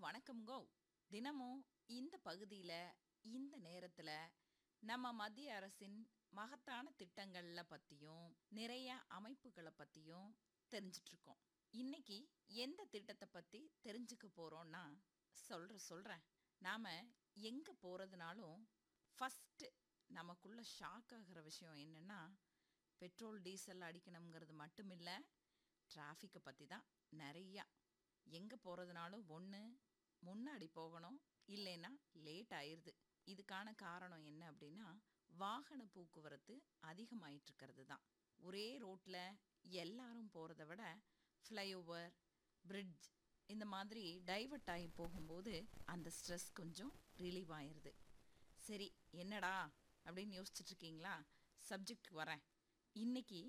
வணக்கம்கோ தினமும் இந்த பகுதியில் இந்த நேரத்தில் நம்ம மத்திய அரசின் மகத்தான திட்டங்களை பற்றியும் நிறைய அமைப்புகளை பற்றியும் தெரிஞ்சிட்டு இருக்கோம் இன்னைக்கு எந்த திட்டத்தை பற்றி தெரிஞ்சுக்க போகிறோன்னா சொல்கிற சொல்கிறேன் நாம் எங்கே போகிறதுனாலும் ஃபஸ்ட்டு நமக்குள்ள ஷாக் ஆகிற விஷயம் என்னென்னா பெட்ரோல் டீசல் அடிக்கணுங்கிறது மட்டும் இல்லை டிராஃபிக்கை பற்றி தான் நிறையா எங்கே போகிறதுனாலும் ஒன்று முன்னாடி போகணும் இல்லைன்னா லேட் ஆயிடுது இதுக்கான காரணம் என்ன அப்படின்னா வாகன போக்குவரத்து அதிகமாயிட்டு இருக்கிறது தான் ஒரே ரோட்டில் எல்லாரும் போகிறத விட ஃப்ளைஓவர் பிரிட்ஜ் இந்த மாதிரி டைவர்ட் ஆகி போகும்போது அந்த ஸ்ட்ரெஸ் கொஞ்சம் ரிலீவ் ஆயிடுது சரி என்னடா அப்படின்னு யோசிச்சுட்டு இருக்கீங்களா சப்ஜெக்ட் வரேன் இன்னைக்கு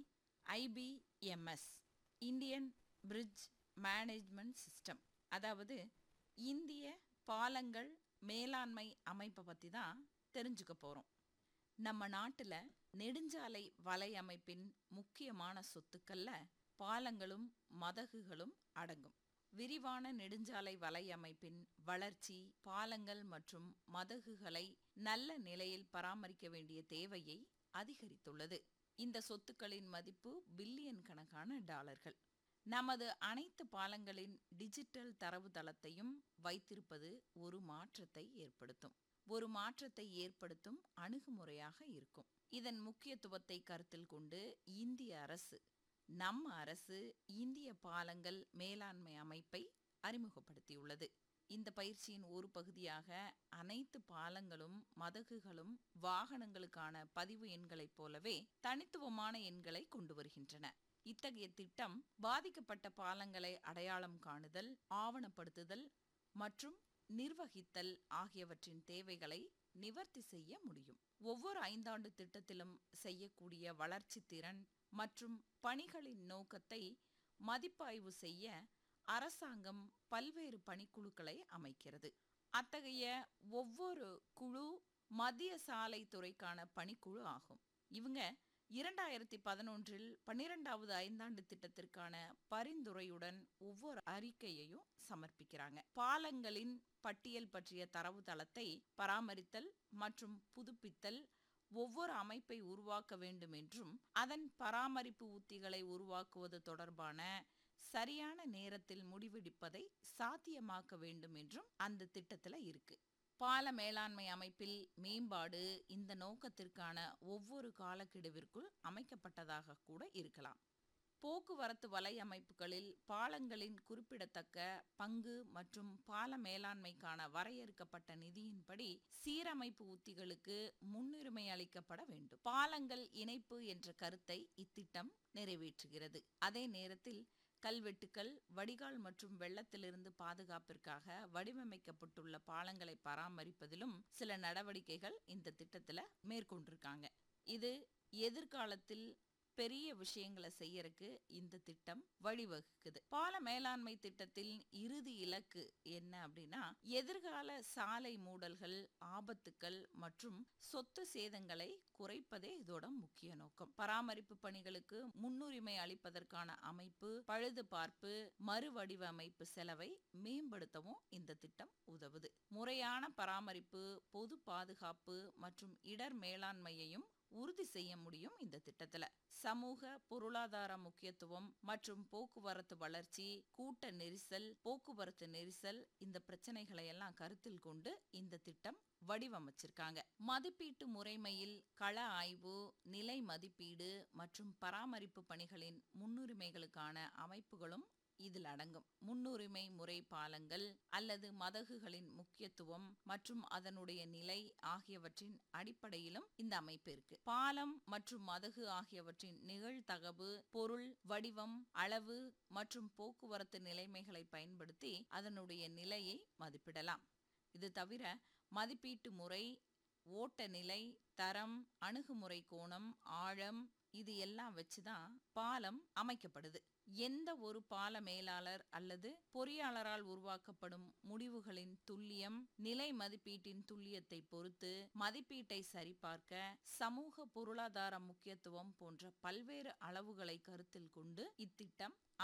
IBMS Indian bridge management system அதாவது இந்திய பாலங்கள் மேலாண்மை அமைப்பை பற்றி தான் தெரிஞ்சுக்க போகிறோம் நம்ம நாட்டில் நெடுஞ்சாலை வலையமைப்பின் முக்கியமான சொத்துக்கள்ல பாலங்களும் மதகுகளும் அடங்கும் விரிவான நெடுஞ்சாலை வலையமைப்பின் வளர்ச்சி பாலங்கள் மற்றும் மதகுகளை நல்ல நிலையில் பராமரிக்க வேண்டிய தேவையை அதிகரித்துள்ளது இந்த சொத்துக்களின் மதிப்பு பில்லியன் கணக்கான டாலர்கள் நமது அனைத்து பாலங்களின் டிஜிட்டல் தரவுத்தளத்தையும் வைத்திருப்பது ஒரு மாற்றத்தை ஏற்படுத்தும் ஒரு மாற்றத்தை ஏற்படுத்தும் அணுகுமுறையாக இருக்கும் இதன் முக்கியத்துவத்தை கருத்தில் கொண்டு இந்திய அரசு நம்ம அரசு இந்திய பாலங்கள் மேலாண்மை அமைப்பை அறிமுகப்படுத்தியுள்ளது இந்த பயிற்சியின் ஒரு பகுதியாக அனைத்து பாலங்களும் மதகுகளும் வாகனங்களுக்கான பதிவு எண்களைப் போலவே தனித்துவமான எண்களை கொண்டு வருகின்றன இத்தகைய திட்டம் பாதிக்கப்பட்ட பாலங்களை அடையாளம் காணுதல் ஆவணப்படுத்துதல் மற்றும் நிர்வகித்தல் ஆகியவற்றின் தேவைகளை நிவர்த்தி செய்ய முடியும் ஒவ்வொரு ஐந்தாண்டு திட்டத்திலும் செய்யக்கூடிய வளர்ச்சி திறன் மற்றும் பணிகளின் நோக்கத்தை மதிப்பாய்வு செய்ய அரசாங்கம் பல்வேறு பணிக்குழுக்களை அமைக்கிறது அத்தகைய ஒவ்வொரு குழு மத்திய சாலை துறைக்கான பணிக்குழு ஆகும் இவங்க இரண்டாயிரத்தி பதினொன்றில் பன்னிரெண்டாவது ஐந்தாண்டு திட்டத்திற்கான பரிந்துரையுடன் ஒவ்வொரு அறிக்கையையும் சமர்ப்பிக்கிறாங்க பாலங்களின் பட்டியல் பற்றிய தரவுத்தளத்தை பராமரித்தல் மற்றும் புதுப்பித்தல் ஒவ்வொரு அமைப்பை உருவாக்க வேண்டும் என்றும் அதன் பராமரிப்பு உத்திகளை உருவாக்குவது தொடர்பான சரியான நேரத்தில் முடிவெடுப்பதை சாத்தியமாக்க வேண்டும் என்றும் அந்த திட்டத்தில் இருக்கு பால மேலாண்மை அமைப்பில் மேம்பாடு இந்த நோக்கத்திற்கான ஒவ்வொரு காலக்கெடுவிற்குள் அமைக்கப்பட்டதாக கூட இருக்கலாம் போக்குவரத்து வலையமைப்புகளில் பாலங்களின் குறிப்பிடத்தக்க பங்கு மற்றும் பால மேலாண்மைக்கான வரையறுக்கப்பட்ட நிதியின்படி சீரமைப்பு உத்திகளுக்கு முன்னுரிமை அளிக்கப்பட வேண்டும் பாலங்கள் இணைப்பு என்ற கருத்தை இத்திட்டம் நிறைவேற்றுகிறது அதே நேரத்தில் கல்வெட்டுக்கள் வடிகால் மற்றும் வெள்ளத்திலிருந்து பாதுகாப்பிற்காக வடிவமைக்கப்பட்டுள்ள பாலங்களை பராமரிப்பதிலும் சில நடவடிக்கைகள் இந்த திட்டத்தில் மேற்கொண்டிருக்காங்க இது எதிர்காலத்தில் பெரிய விஷயங்களை செய்யறதுக்கு இந்த திட்டம் வழிவகுக்குது பால மேலாண்மை திட்டத்தின் இறுதி இலக்கு என்ன அப்படின்னா எதிர்கால சாலை மூடல்கள் ஆபத்துக்கள் மற்றும் சொத்து சேதங்களை குறைப்பதே இதோட முக்கிய நோக்கம் பராமரிப்பு பணிகளுக்கு முன்னுரிமை அளிப்பதற்கான அமைப்பு பழுது பார்ப்பு மறுவடிவமைப்பு செலவை மேம்படுத்தவும் இந்த திட்டம் உதவுது முறையான பராமரிப்பு பொது பாதுகாப்பு மற்றும் இடர் மேலாண்மையையும் உறுதி செய்ய முடியும் இந்த திட்டத்துல சமூக பொருளாதார முக்கியத்துவம் மற்றும் போக்குவரத்து வளர்ச்சி கூட்ட நெரிசல் போக்குவரத்து நெரிசல் இந்த பிரச்சனைகளை எல்லாம் கருத்தில் கொண்டு இந்த திட்டம் வடிவமைச்சிருக்காங்க மதிப்பீட்டு முறைமையில் கள ஆய்வு நிலை மதிப்பீடு மற்றும் பராமரிப்பு பணிகளின் முன்னுரிமைகளுக்கான அமைப்புகளும் இதில் அடங்கும் முன்னுரிமை முறை பாலங்கள் அல்லது மதகுகளின் முக்கியத்துவம் மற்றும் அதனுடைய நிலை ஆகியவற்றின் அடிப்படையிலும் இந்த அமைப்பு இருக்கு பாலம் மற்றும் மதகு ஆகியவற்றின் நிகழ்தகவு பொருள் வடிவம் அளவு மற்றும் போக்குவரத்து நிலைமைகளை பயன்படுத்தி அதனுடைய நிலையை மதிப்பிடலாம் இது தவிர மதிப்பீட்டு முறை ஓட்ட நிலை தரம் அணுகுமுறை கோணம் ஆழம் இது எல்லாம் வச்சுதான் பாலம் அமைக்கப்படுது எந்த ஒரு பால மேலாளர் அல்லது பொறியாளரால் உருவாக்கப்படும் முடிவுகளின் துல்லியம் நிலை மதிப்பீட்டின் துல்லியத்தை பொறுத்து மதிப்பீட்டை சரிபார்க்க சமூக பொருளாதார முக்கியத்துவம் போன்ற பல்வேறு அளவுகளை கருத்தில் கொண்டு இத்திட்டம்